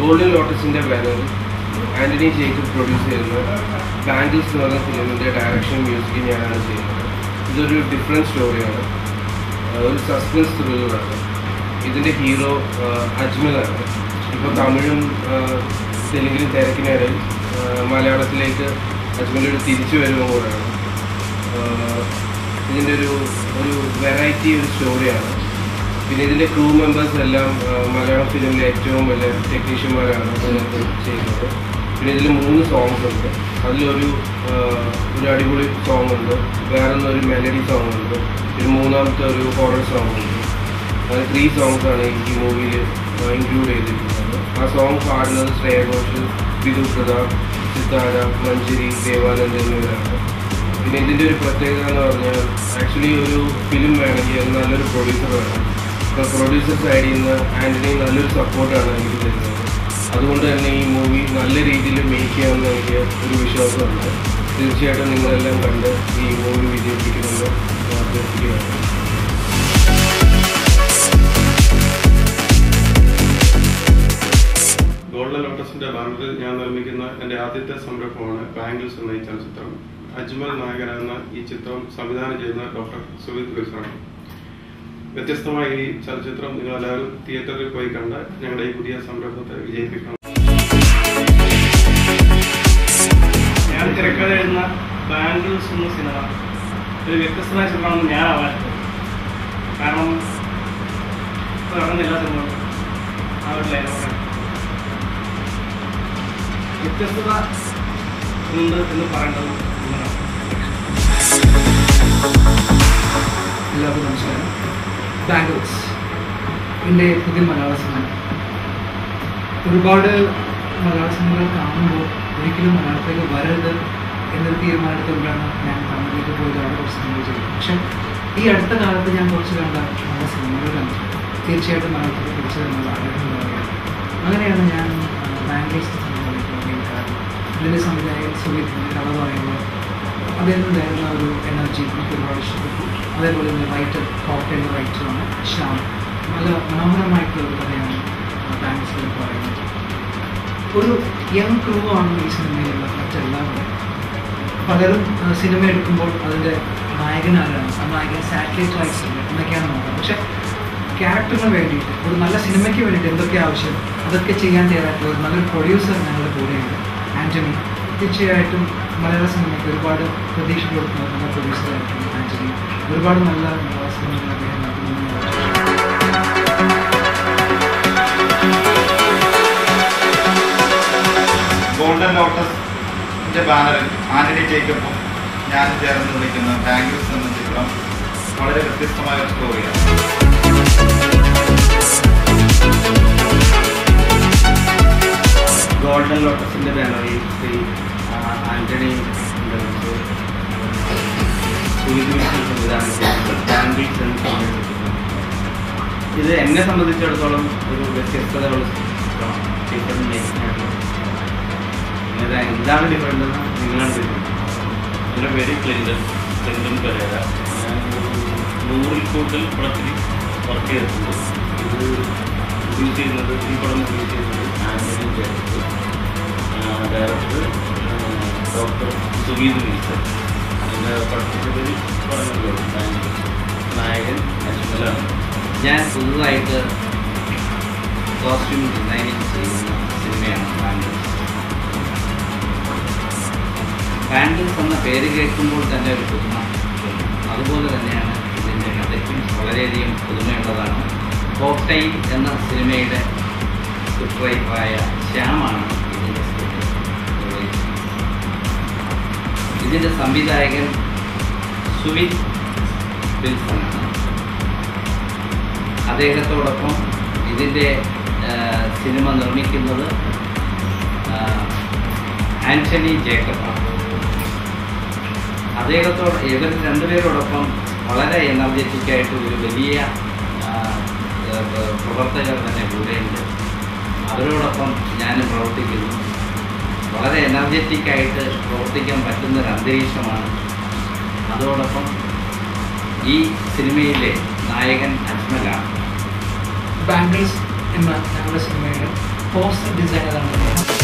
Golden ലോട്ടസിൻ്റെ ബാനറിൽ Antony Jacob produce ചെയ്യുന്ന ബാങ്കിൾസ് എന്ന് പറഞ്ഞ ഫിലിമിൻ്റെ ഡയറക്ഷൻ മ്യൂസിക് ഞാനാണ് ചെയ്യുന്നത് ഇതൊരു ഡിഫറെൻറ്റ് സ്റ്റോറിയാണ് ഒരു സസ്പെൻസ് ത്രില്ലറാണ് ഇതിൻ്റെ ഹീറോ അജ്മലാണ് ഇപ്പോൾ തമിഴും ആ, തെലുങ്കിലും തിരക്കിനിടയിൽ ആ, മലയാളത്തിലേക്ക് അജ്മലൊരു തിരിച്ചു വരുമ്പോൾ കൂടെയാണ് ആഹ് ഇതിൻ്റെ ഒരു ഒരു വെറൈറ്റി ഒരു സ്റ്റോറിയാണ് പിന്നെ ഇതിൻ്റെ ക്രൂ മെമ്പേഴ്സ് എല്ലാം ആഹ് മലയാളം ഫിലിമിലെ ഏറ്റവും വലിയ ടെക്നീഷ്യന്മാരാണ് ഇതിനകത്ത് ചെയ്യുന്നത് പിന്നെ ഇതിൽ മൂന്ന് സോങ്സ് ഉണ്ട് അതിലൊരു ആഹ് ഒരു അടിപൊളി സോങ് ഉണ്ട് വേറൊന്ന് ഒരു മെലഡി സോങ് ഉണ്ട് പിന്നെ മൂന്നാമത്തെ ഒരു ഹൊറർ സോങ് ഉണ്ട് അങ്ങനെ ത്രീ സോങ്സ് ആണ് ഈ മൂവിയിൽ ഇൻക്ലൂഡ് ചെയ്തിരിക്കുന്നത് ആ സോങ് പാടുന്നത് ശ്രേയ ഘോഷൽ വിധു പ്രതാപ് സിത്താര മഞ്ജരി ദേവാനന്ദ് എന്നിവരാണ് പിന്നെ ഇതിൻ്റെ ഒരു പ്രത്യേകത എന്ന് പറഞ്ഞാൽ ആക്ച്വലി ഒരു ഫിലിം വേണമെങ്കിൽ അത് നല്ലൊരു പ്രൊഡ്യൂസർ വേണം അപ്പോൾ പ്രൊഡ്യൂസർ സൈഡിൽ നിന്ന് ആൻ്റണി നല്ലൊരു സപ്പോർട്ടാണ് എനിക്ക് തരുന്നത് അതുകൊണ്ട് തന്നെ ഈ മൂവി നല്ല രീതിയിൽ മേക്ക് ചെയ്യാമെന്ന് എനിക്ക് ഒരു വിശ്വാസമുണ്ട് തീർച്ചയായിട്ടും നിങ്ങളെല്ലാം കണ്ട് ഈ മൂവി വിജയിപ്പിക്കുമെന്ന് ഞാൻ അഭ്യർത്ഥിക്കുകയാണ് ഗോൾഡൻ ലോട്ടസിന്റെ ബാനറിൽ ഞാൻ നിർമ്മിക്കുന്ന എന്റെ ആദ്യത്തെ സംരംഭമാണ് ബാംഗിൾസ് എന്ന ഈ ചലച്ചിത്രം അജ്മൽ നായകനാകുന്ന ഈ ചിത്രം സംവിധാനം ചെയ്യുന്ന ഡോക്ടർ സുവിത് വിൽസാണ് വ്യത്യസ്തമായ ഈ ചലച്ചിത്രം നിങ്ങൾ എല്ലാവരും തിയേറ്ററിൽ പോയി കണ്ട് ഞങ്ങളുടെ ഈ പുതിയ സംരംഭത്തെ വിജയിപ്പിക്കണം ഞാൻ തിരക്കഥ എഴുതുന്ന ബാംഗിൾസ് എന്ന സിനിമ ഒരു വ്യത്യസ്തമായ ചിത്രമാണെന്ന് ഞാൻ അവകാശപ്പെടുന്നു കാരണം ഇപ്പോൾ ഇറങ്ങുന്ന എല്ലാ സിനിമകളും ആ ഒരു ലൈനോടെ വ്യത്യസ്തത ഉണ്ട് എന്ന് പറയേണ്ടത് നിങ്ങളാണ് എല്ലാവർക്കും നമസ്കാരം ബാംഗിൾസ് എൻ്റെ പുതിയ മലയാള സിനിമ ഒരുപാട് മലയാള സിനിമകൾ കാണുമ്പോൾ ഒരിക്കലും മലയാളത്തിലേക്ക് വരരുത് എന്നൊരു തീരുമാനമെടുത്തുകൊണ്ടാണ് ഞാൻ തമിഴിലേക്ക് പോയത് അവിടെ കുറച്ച് സിനിമകൾ ചെയ്തത് പക്ഷെ ഈ അടുത്ത കാലത്ത് ഞാൻ കുറച്ച് കണ്ട നല്ല സിനിമകൾ കണ്ടു തീർച്ചയായിട്ടും മലയാളത്തിൽ പിടിച്ചു തരുന്നുള്ള ആഗ്രഹം പറയുകയാണ് അങ്ങനെയാണ് ഞാൻ ബാംഗ്ലൂസ് സിനിമകളിലേക്ക് വന്നതിന് കാരണം ഇതിൻ്റെ സംവിധായകൻ സുഹൃത്തിൻ്റെ കഥ പറയുമ്പോൾ അദ്ദേഹത്തിനുണ്ടായിരുന്ന ഒരു എനർജി എനിക്ക് ഒരുപാട് ഇഷ്ടപ്പെട്ടു അതേപോലെ തന്നെ റൈറ്റർ കോക്ടൈലിൻ്റെ റൈറ്ററാണ് ശ്യാം നല്ല മനോഹരമായിട്ടുള്ള ഒരു കഥയാണ് ബാംഗ്ലൂസിൽ പറയുന്നത് ഒരു യങ് ക്രൂ ആണ് ഈ സിനിമയിലുള്ള മറ്റെല്ലാവരും പലരും ആ, സിനിമ എടുക്കുമ്പോൾ അതിൻ്റെ നായകൻ ആരാണ് ആ നായകൻ സാറ്റലൈറ്റ് റൈറ്റ്സ് ഉണ്ട് എന്നൊക്കെയാണ് നോക്കുന്നത് പക്ഷെ ക്യാരക്ടറിന് വേണ്ടിയിട്ട് ഒരു നല്ല സിനിമയ്ക്ക് വേണ്ടിയിട്ട് എന്തൊക്കെ ആവശ്യം അതൊക്കെ ചെയ്യാൻ തയ്യാറായിട്ടുള്ള ഒരു നല്ലൊരു പ്രൊഡ്യൂസർ ഞങ്ങളുടെ കൂടെയുണ്ട് ആൻ്റണി തീർച്ചയായിട്ടും മലയാള സിനിമയ്ക്ക് ഒരുപാട് പ്രതീക്ഷ കൊടുക്കുന്ന നല്ല പ്രൊഡ്യൂസറായിരിക്കും ആൻ്റണി ഒരുപാട് നല്ല മലയാള സിനിമകൾ അദ്ദേഹം നൽകുന്നു ഗോൾഡൻ ലോട്ടസിന്റെ ബാനറിൽ ആന്റണി ജേക്കബും ഞാൻ ചേർന്ന് നിർമ്മിക്കുന്ന ബാംഗ്ലൂസ് എന്ന ചിത്രം വളരെ വ്യത്യസ്തമായ ഒരു സ്റ്റോറിയാണ് ഗോൾഡൻ ലോട്ടസിൻ്റെ ബാനറിൽ ശ്രീ ആ, ആൻ്റണി നിർമ്മിച്ച് സുവിധി വിഷ്ണു സംവിധാനം ചെയ്ത ബാംഗിൾസ് എന്ന സിനിമ ഇത് എന്നെ സംബന്ധിച്ചിടത്തോളം ഒരു വ്യത്യസ്തതയുള്ള ചിത്രമാണ് ടീച്ചറിന് മേക്കിനായിട്ടുള്ള ഇത് എന്താണ് ഡിഫറെൻ്റ് എന്ന് നിങ്ങളാണ് തീരുമാനിക്കുന്നത് എൻ്റെ പേര് ക്ലിൻഡൻ ക്ലിൻഡൻ പെരേര ഞാൻ ഒരു നൂറിൽ കൂടുതൽ പടത്തിൽ വർക്ക് ചെയ്തിട്ടുണ്ട് ഇത് പ്രൊഡ്യൂസ് ചെയ്യുന്നത് ഈ പടം പ്രൊഡ്യൂസ് ചെയ്യുന്നത് ആൻ്റണി ജേക്കബ് ഡയറക്ടർ ഡോക്ടർ സുഗീത് വിൽസൺ അതിൻ്റെ പടത്തിൻ്റെ പേര് പറഞ്ഞല്ലോ നായകൻ അജ്മലാണ് ഞാൻ പുതുതായിട്ട് കോസ്റ്റ്യൂം ഡിസൈനിങ് ചെയ്യുന്ന സിനിമയാണ് ബാംഗിൾസ് ബാംഗിൾസ് എന്ന പേര് കേൾക്കുമ്പോൾ തന്നെ ഒരു പുതുമ തോന്നും. അതുപോലെ തന്നെയാണ് ഇതിൻ്റെ കഥയ്ക്കും വളരെയധികം പുതുമയുള്ളതാണ് കോക്ടൈൽ എന്ന സിനിമയുടെ സ്ക്രിപ്റ്റ് റൈറ്ററായ ശ്യാമാണ് ഇതിൻ്റെ സ്ക്രിപ്റ്റ് നിർവഹിച്ചത് ഇതിൻ്റെ സംവിധായകൻ സുവിത് വിൽസണാണ് അദ്ദേഹത്തോടൊപ്പം ഇതിൻ്റെ ആ, സിനിമ നിർമ്മിക്കുന്നത് ആ, ആന്റണി ജേക്കബാണ് അദ്ദേഹത്തോട് ഇവർ രണ്ടുപേരോടൊപ്പം വളരെ എനർജറ്റിക് ആയിട്ട് ഒരു വലിയ ആ, ഏ, പ്രവർത്തകർ തന്നെ കൂടെയുണ്ട് അവരോടൊപ്പം ഞാൻ പ്രവർത്തിക്കുന്നു വളരെ എനർജറ്റിക് ആയിട്ട് പ്രവർത്തിക്കാൻ പറ്റുന്ന ഒരു അന്തരീക്ഷമാണ് അതോടൊപ്പം ഈ സിനിമയിലെ നായകൻ അജ്മലാണ് ബാംഗിൾസ് എന്ന ഞങ്ങളുടെ സിനിമയുടെ പോസ്റ്റർ ഡിസൈനറാണ് അദ്ദേഹം